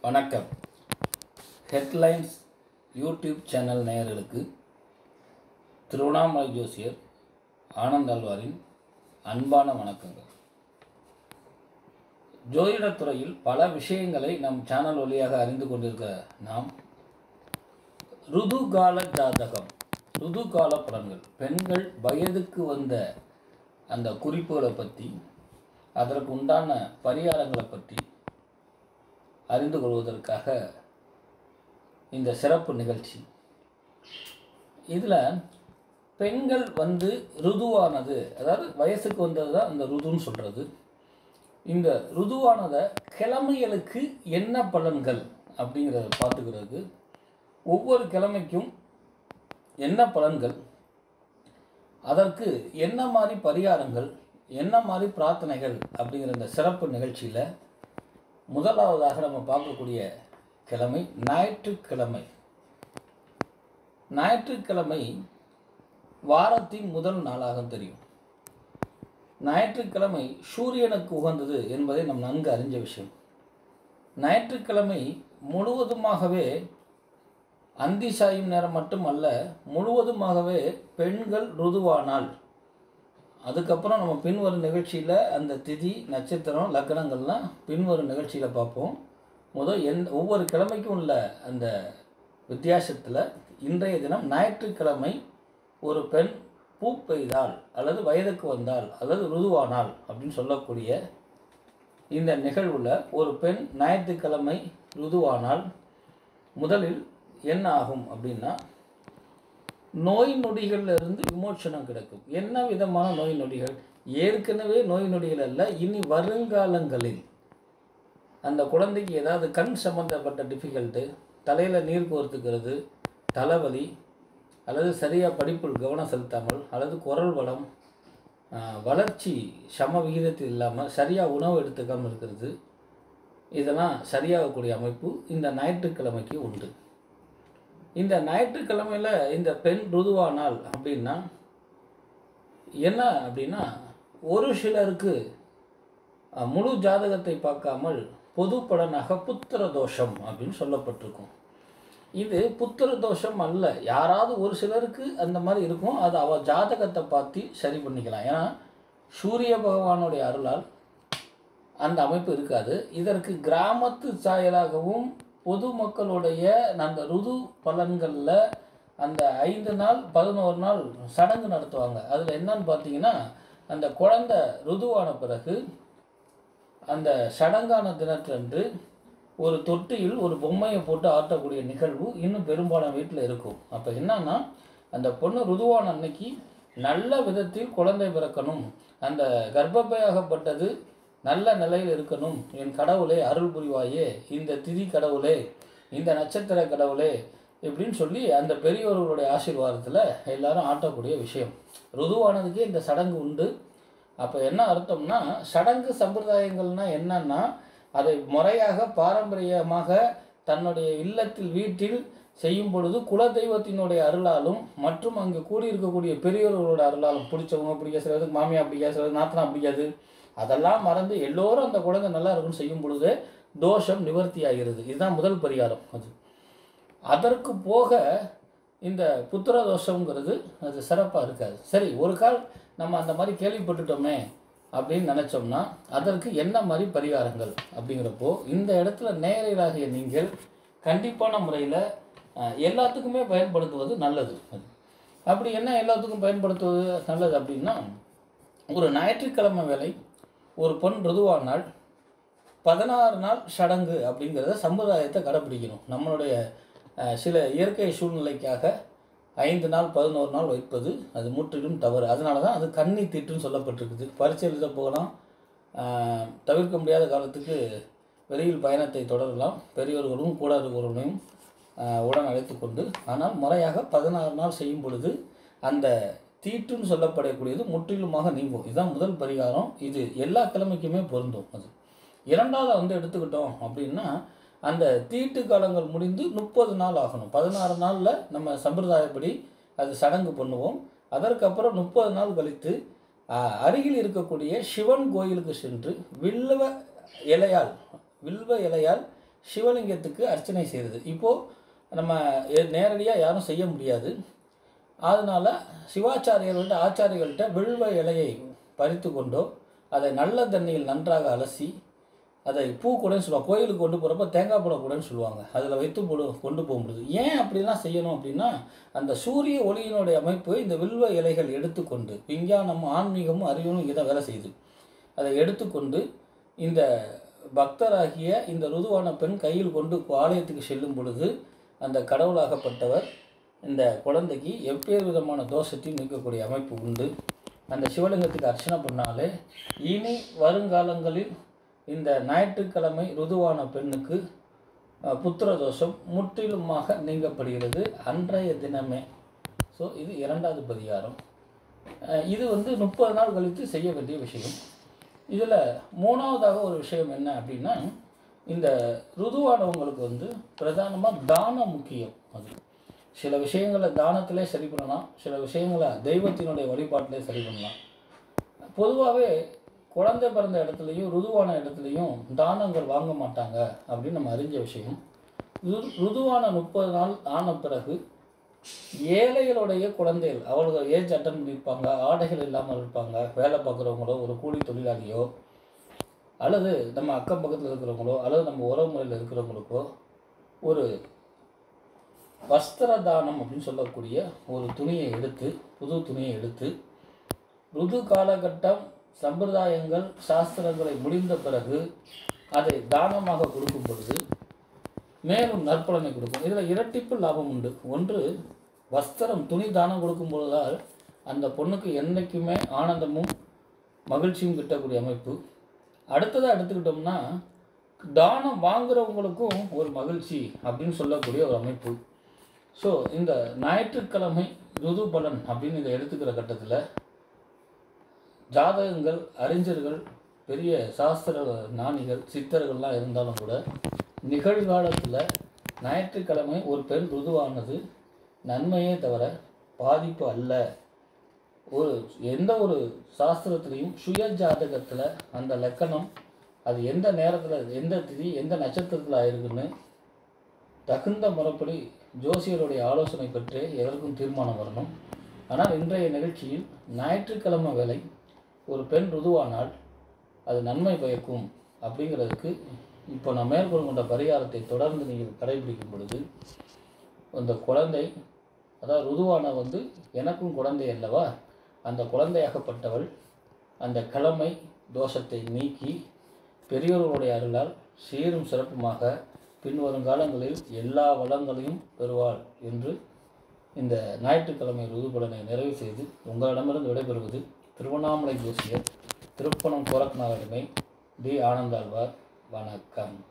வணக்கம் headlines YouTube channel நேயர்களுக்கு திருவண்ணாமலை ஜோசியர் ஆனந்த் அல்வாரின் அன்பான வணக்கங்கள் ஜோதிடத் துறையில் பல விஷயங்களை நம் சேனல் வழியாக அறிந்து கொண்டிருக்கிற நாம் ருதுகால ஜாதகம் ருதுகால பலன்கள் பெண்கள் வயதுக்கு வந்த அந்த குறிப்புகளை பற்றி அதற்கு உண்டான பரிகாரங்களை பற்றி அறிந்து கொள்வதற்காக இந்த சிறப்பு நிகழ்ச்சி இதில் பெண்கள் வந்து ருதுவானது அதாவது வயசுக்கு வந்தது தான் இந்த ருதுன்னு சொல்கிறது இந்த ருதுவானதை கிழமைகளுக்கு என்ன பலன்கள் அப்படிங்கிறத பார்த்துக்கிறதுக்கு ஒவ்வொரு கிழமைக்கும் என்ன பலன்கள் அதற்கு என்ன மாதிரி பரிகாரங்கள் என்ன மாதிரி பிரார்த்தனைகள் அப்படிங்கிற இந்த சிறப்பு நிகழ்ச்சியில் முதலாவதாக நம்ம பார்க்கக்கூடிய கிழமை ஞாயிற்றுக்கிழமை ஞாயிற்றுக்கிழமை வாரத்தின் முதல் நாளாக தெரியும் ஞாயிற்றுக்கிழமை சூரியனுக்கு உகந்தது என்பதை நம் நன்கு அறிஞ்ச விஷயம் ஞாயிற்றுக்கிழமை முழுவதுமாகவே அந்தி சாயும் நேரம் மட்டுமல்ல முழுவதுமாகவே பெண்கள் ருதுவானால் அதுக்கப்புறம் நம்ம பின்வரும் நிகழ்ச்சியில் அந்த திதி நட்சத்திரம் லக்னங்கள்லாம் பின்வரும் நிகழ்ச்சியில் பார்ப்போம் முதல் எந்த ஒவ்வொரு கிழமைக்கும் உள்ள அந்த வித்தியாசத்தில் இன்றைய தினம் ஞாயிற்றுக்கிழமை ஒரு பெண் பூ பெய்தால் அல்லது வயதுக்கு வந்தால் அல்லது ருதுவானால் அப்படின்னு சொல்லக்கூடிய இந்த நிகழ்வில் ஒரு பெண் ஞாயிற்றுக்கிழமை ருதுவானால் முதலில் என்ன ஆகும் அப்படின்னா நோய் நொடிகள்ல இருந்து விமோச்சனம் கிடைக்கும் என்ன விதமான நோய் நொடிகள் ஏற்கனவே நோய் நொடிகள் அல்ல இனி வருங்காலங்களில் அந்த குழந்தைக்கு ஏதாவது கண் சம்பந்தப்பட்ட டிஃபிகல்ட்டு தலையில் நீர் கோர்த்துக்கிறது தலைவலி அல்லது சரியாக படிப்பில் கவனம் செலுத்தாமல் அல்லது குரல் வளம் ஆஹ், வளர்ச்சி சம விகிதத்தில் இல்லாமல் சரியாக உணவு எடுத்துக்காமல் இருக்கிறது இதெல்லாம் சரியாகக்கூடிய அமைப்பு இந்த ஞாயிற்றுக்கிழமைக்கு உண்டு இந்த ஞாயிற்றுக்கிழமையில் இந்த பெண் ருதுவானால் அப்படின்னா என்ன அப்படின்னா ஒரு சிலருக்கு அஹ், முழு ஜாதகத்தை பார்க்காமல் பொது பலனாக புத்திர தோஷம் அப்படின்னு சொல்லப்பட்டிருக்கும் இது புத்திர தோஷம் அல்ல யாராவது ஒரு சிலருக்கு அந்த மாதிரி இருக்கும் அது அவ ஜாதகத்தை பார்த்து சரி பண்ணிக்கலாம் ஏன்னா சூரிய பகவானுடைய அருளால் அந்த அமைப்பு இருக்காது இதற்கு கிராமத்து சாயலாகவும் பொதுமக்களுடைய அந்த ருது பலன்களில் அந்த ஐந்து நாள் பதினோரு நாள் சடங்கு நடத்துவாங்க அதில் என்னன்னு பார்த்தீங்கன்னா அந்த குழந்தை ருதுவான பிறகு அந்த சடங்கான தினத்தன்று ஒரு தொட்டியில் ஒரு பொம்மையை போட்டு ஆட்டக்கூடிய நிகழ்வு இன்னும் பெரும்பாலான வீட்டில் இருக்கும் அப்போ என்னன்னா அந்த பொண்ணு ருதுவான அன்னைக்கு நல்ல விதத்தில் குழந்தை பிறக்கணும் அந்த கர்ப்பப்பையாகப்பட்டது நல்ல நிலையில் இருக்கணும் என் கடவுளே அருள் புரிவாயே இந்த திதி கடவுளே இந்த நட்சத்திர கடவுளே இப்படின்னு சொல்லி அந்த பெரியவர்களுடைய ஆசீர்வாதத்தில் எல்லாரும் ஆட்டக்கூடிய விஷயம் ருதுவானதுக்கே இந்த சடங்கு உண்டு அப்போ என்ன அர்த்தம்னா சடங்கு சம்பிரதாயங்கள்னா என்னன்னா அதை முறையாக பாரம்பரியமாக தன்னுடைய இல்லத்தில் வீட்டில் செய்யும் பொழுது குலதெய்வத்தினுடைய அருளாலும் மற்றும் அங்கு கூடியிருக்கக்கூடிய பெரியவர்களோட அருளாலும் பிடிச்சவங்க பிடிக்காது சிலருக்கு மாமியா பிடிக்காது சிலருக்கு நாத்தனா பிடிக்காது அதெல்லாம் மறந்து எல்லோரும் அந்த குழந்தை நல்லா இருக்குன்னு செய்யும் பொழுது தோஷம் நிவர்த்தி ஆகிறது இதுதான் முதல் பரிகாரம் அது அதற்கு போக இந்த புத்திர தோஷங்கிறது அது சிறப்பாக இருக்காது சரி ஒரு கால் நம்ம அந்த மாதிரி கேள்விப்பட்டுட்டோமே அப்படின்னு நினச்சோம்னா அதற்கு என்ன மாதிரி பரிகாரங்கள் அப்படிங்கிறப்போ இந்த இடத்துல நேரடியாகிய நீங்கள் கண்டிப்பான முறையில் எல்லாத்துக்குமே பயன்படுத்துவது நல்லது அது அப்படி என்ன எல்லாத்துக்கும் பயன்படுத்துவது நல்லது அப்படின்னா ஒரு ஞாயிற்றுக்கிழமை வேலை ஒரு பொன் ருதுவானால் பதினாறு நாள் சடங்கு அப்படிங்கிறத சமுதாயத்தை கடைப்பிடிக்கணும் நம்மளுடைய அஹ், சில இயற்கை சூழ்நிலைக்காக ஐந்து நாள் பதினோரு நாள் வைப்பது அது முற்றிலும் தவறு அதனால தான் அது கன்னி தீட்டுன்னு சொல்லப்பட்டிருக்குது பரீட்சை எழுத போகலாம் அஹ், தவிர்க்க முடியாத காலத்துக்கு வெளியில் பயணத்தை தொடரலாம் பெரியவர்களும் கூட இருக்கிறவர்களையும் அஹ், உடன் அழைத்து கொண்டு ஆனால் முறையாக பதினாறு நாள் செய்யும் பொழுது அந்த தீட்டுன்னு சொல்லப்படக்கூடியது முற்றிலுமாக நீங்கும் இதுதான் முதல் பரிகாரம் இது எல்லா கிழமைக்குமே பொருந்தும் அது இரண்டாவது வந்து எடுத்துக்கிட்டோம் அப்படின்னா அந்த தீட்டு காலங்கள் முடிந்து முப்பது நாள் ஆகணும் பதினாறு நாளில் நம்ம சம்பிரதாயப்படி அது சடங்கு பண்ணுவோம் அதற்கப்புறம் முப்பது நாள் கழித்து ஆஹ், அருகில் இருக்கக்கூடிய சிவன் கோயிலுக்கு சென்று வில்வ இலையால் வில்வ இலையால் சிவலிங்கத்துக்கு அர்ச்சனை செய்கிறது இப்போது நம்ம நேரடியாக யாரும் செய்ய முடியாது அதனால் சிவாச்சாரியர்கள்ட்ட ஆச்சாரியர்கள்ட்ட வில்வ இலையை பறித்து கொண்டோ அதை நல்ல தண்ணியில் நன்றாக அலசி அதை பூ கூடன்னு சொல்லுவாங்க கோயிலுக்கு கொண்டு போகிறப்ப தேங்காய் பழம் கூடன்னு சொல்லுவாங்க அதில் வைத்து போடு கொண்டு போக முடியுது ஏன் அப்படிலாம் செய்யணும் அப்படின்னா அந்த சூரிய ஒளியினுடைய அமைப்பு இந்த வில்வ இலைகள் எடுத்துக்கொண்டு விஞ்ஞானம் ஆன்மீகமும் அறிவும் இங்கே தான் வேலை செய்யுது அதை எடுத்துக்கொண்டு இந்த பக்தராகிய இந்த ருதுவான பெண் கையில் கொண்டு ஆலயத்துக்கு செல்லும் பொழுது அந்த கடவுளாகப்பட்டவர் இந்த குழந்தைக்கு எப்பேறு விதமான தோஷத்தையும் நீக்கக்கூடிய அமைப்பு உண்டு அந்த சிவலிங்கத்துக்கு அர்ச்சனை பண்ணாலே இனி வருங்காலங்களில் இந்த ஞாயிற்றுக்கிழமை ருதுவான பெண்ணுக்கு அஹ், புத்திர தோஷம் முற்றிலுமாக நீங்கப்படுகிறது அன்றைய தினமே ஸோ இது இரண்டாவது பரிகாரம் அஹ், இது வந்து முப்பது நாள் கழித்து செய்ய வேண்டிய விஷயம் இதில் மூணாவதாக ஒரு விஷயம் என்ன அப்படின்னா இந்த ருதுவானவங்களுக்கு வந்து பிரதானமாக தானம் முக்கியம் அது சில விஷயங்களை தானத்திலே சரி பண்ணலாம் சில விஷயங்களை தெய்வத்தினுடைய வழிபாட்டிலே சரி பண்ணலாம் பொதுவாகவே குழந்தை பிறந்த இடத்துலையும் ருதுவான இடத்துலையும் தானங்கள் வாங்க மாட்டாங்க அப்படின்னு நம்ம அறிஞ்ச விஷயம் ரு- ருதுவான முப்பது நாள் ஆன பிறகு ஏழைகளுடைய குழந்தைகள் அவர்கள் ஏஜ் அட்டன் பண்ணியிருப்பாங்க ஆடைகள் இல்லாமல் இருப்பாங்க வேலை பார்க்குறவங்களோ ஒரு கூலி தொழிலாளியோ அல்லது நம்ம அக்கம் பக்கத்தில் இருக்கிறவங்களோ அல்லது நம்ம உறவுமுறையில் இருக்கிறவங்களுக்கோ ஒரு வஸ்திர தானம் அப்படின்னு சொல்லக்கூடிய ஒரு துணியை எடுத்து புது துணியை எடுத்து ருது காலகட்டம் சம்பிரதாயங்கள் சாஸ்திரங்களை முடிந்த பிறகு அதை தானமாக கொடுக்கும் பொழுது மேலும் நற்பலனை கொடுக்கும் இதில் இரட்டிப்பு லாபம் உண்டு ஒன்று வஸ்திரம் துணி தானம் கொடுக்கும் பொழுதால் அந்த பொண்ணுக்கு என்றைக்குமே ஆனந்தமும் மகிழ்ச்சியும் கிட்டக்கூடிய அமைப்பு அடுத்ததாக எடுத்துக்கிட்டோம்னா தானம் வாங்குறவங்களுக்கும் ஒரு மகிழ்ச்சி அப்படின்னு சொல்லக்கூடிய ஒரு அமைப்பு ஸோ இந்த ஞாயிற்றுக்கிழமை ருது பலன் அப்படின்னு இதை எடுத்துக்கிற கட்டத்தில் ஜாதகங்கள் அறிஞர்கள் பெரிய சாஸ்திர ஞானிகள் சித்தர்கள்லாம் இருந்தாலும் கூட நிகழ்காலத்தில் ஞாயிற்றுக்கிழமை ஒரு பெண் ருதுவானது நன்மையே தவிர பாதிப்பு அல்ல ஒரு எந்த ஒரு சாஸ்திரத்திலையும் சுய ஜாதகத்தில் அந்த லக்கணம் அது எந்த நேரத்தில் எந்த திதி எந்த நட்சத்திரத்தில் ஆயிருக்குன்னு தகுந்த முறைப்படி ஜோசியருடைய ஆலோசனை பெற்று எதற்கும் தீர்மானம் வரணும் ஆனால் இன்றைய நிகழ்ச்சியில் ஞாயிற்றுக்கிழமை வேலை ஒரு பெண் ருதுவானால் அது நன்மை பயக்கும் அப்படிங்கிறதுக்கு இப்போ நான் மேற்கொண்டு கொண்ட பரிகாரத்தை தொடர்ந்து நீங்கள் கடைபிடிக்கும் பொழுது அந்த குழந்தை அதாவது ருதுவான வந்து எனக்கும் குழந்தை அல்லவா அந்த குழந்தையாகப்பட்டவள் அந்த கிழமை தோஷத்தை நீக்கி பெரியோர்களுடைய அருளால் சீரும் சிறப்புமாக பின்வரும் காலங்களில் எல்லா வளங்களையும் பெறுவாள் என்று இந்த ஞாயிற்றுக்கிழமை ருதுபலனை நிறைவு செய்து உங்களிடமிருந்து விடைபெறுவது திருவண்ணாமலை ஜோசியர் திருப்பணம் கோரக்நாதமை டி ஆனந்தாழ்வார் வணக்கம்